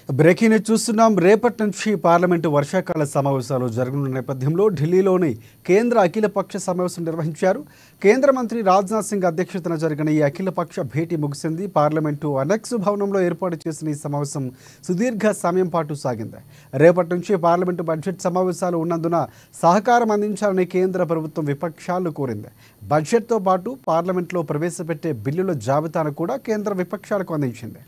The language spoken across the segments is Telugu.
బ్రేకింగ్ న్యూస్ చూస్తున్నాం రేపటి నుంచి పార్లమెంటు వర్షాకాల సమావేశాలు జరగనున్న నేపథ్యంలో ఢిల్లీలోని కేంద్ర అఖిలపక్ష సమావేశం నిర్వహించారు కేంద్ర మంత్రి రాజ్నాథ్ సింగ్ అధ్యక్షతన జరిగిన ఈ అఖిలపక్ష భేటీ ముగిసింది పార్లమెంటు అనెక్స్ భవనంలో ఏర్పాటు చేసిన ఈ సమావేశం సుదీర్ఘ సమయం పాటు సాగింది రేపటి నుంచి పార్లమెంటు బడ్జెట్ సమావేశాలు ఉన్నందున సహకారం అందించాలని కేంద్ర ప్రభుత్వం విపక్షాలు కోరింది బడ్జెట్తో పాటు పార్లమెంట్లో ప్రవేశపెట్టే బిల్లుల జాబితాను కూడా కేంద్ర విపక్షాలకు అందించింది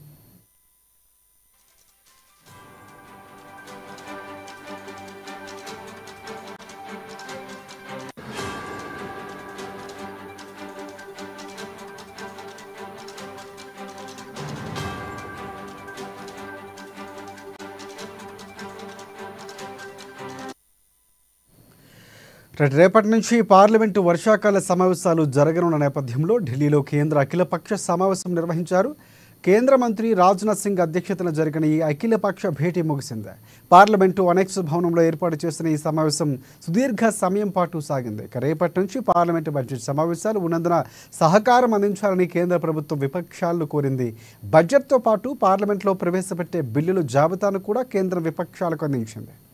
రేపు- రేపటి నుంచి పార్లమెంటు వర్షాకాల సమావేశాలు జరగనున్న నేపథ్యంలో ఢిల్లీలో కేంద్ర అఖిలపక్ష సమావేశం నిర్వహించారు కేంద్ర మంత్రి రాజ్నాథ్ సింగ్ అధ్యక్షతన జరిగిన ఈ అఖిలపక్ష భేటీ ముగిసింది పార్లమెంటు అనెక్స్ భవనంలో ఏర్పాటు చేసిన ఈ సమావేశం సుదీర్ఘ సమయం పాటు సాగింది ఇక రేపటి నుంచి పార్లమెంటు బడ్జెట్ సమావేశాలు ఉన్నందున సహకారం అందించాలని కేంద్ర ప్రభుత్వం విపక్షాలను కోరింది బడ్జెట్తో పాటు పార్లమెంట్లో ప్రవేశపెట్టే బిల్లుల జాబితాను కూడా కేంద్ర విపక్షాలకు అందించింది